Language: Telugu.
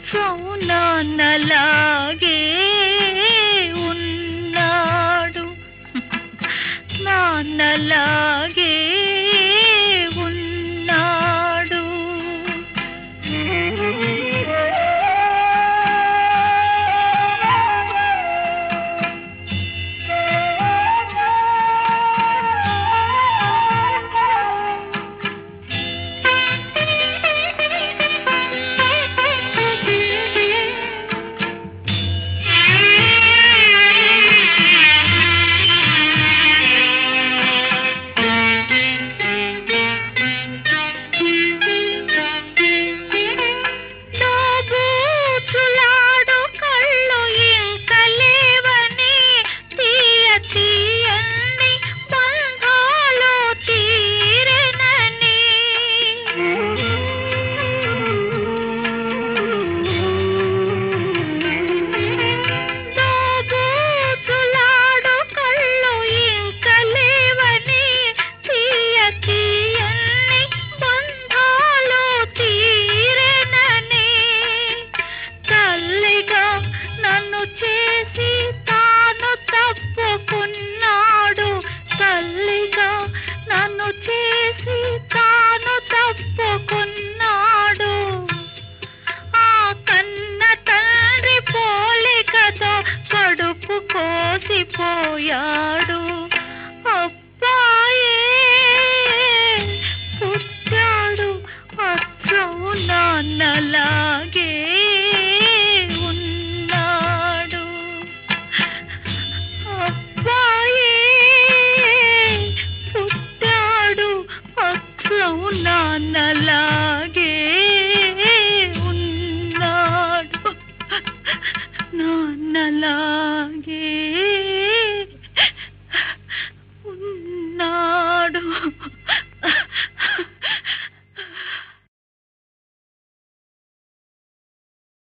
అచ్చం నాన్నలాగే ఉన్నాడు నాన్నలాగే ఉన్నాడు దోబూచులాడు కళ్ళు ఇంక లేవని తీయ తీయని బంధాలు తీరెనని దోబూచులాడు కళ్ళు ఇంక లేవని తీయ తీయని బంధాలు తీరెనని తల్లిగా నన్ను చేసి తాను తప్పుకున్నాడు తల్లిగా నన్ను చేసి తాను తప్పుకున్నాడు ఆ కన్న తండ్రి పోలికతో కడుపు కోసిపోయాడు అబ్బాయే పుట్టాడు అచ్చం నాన్నలాగే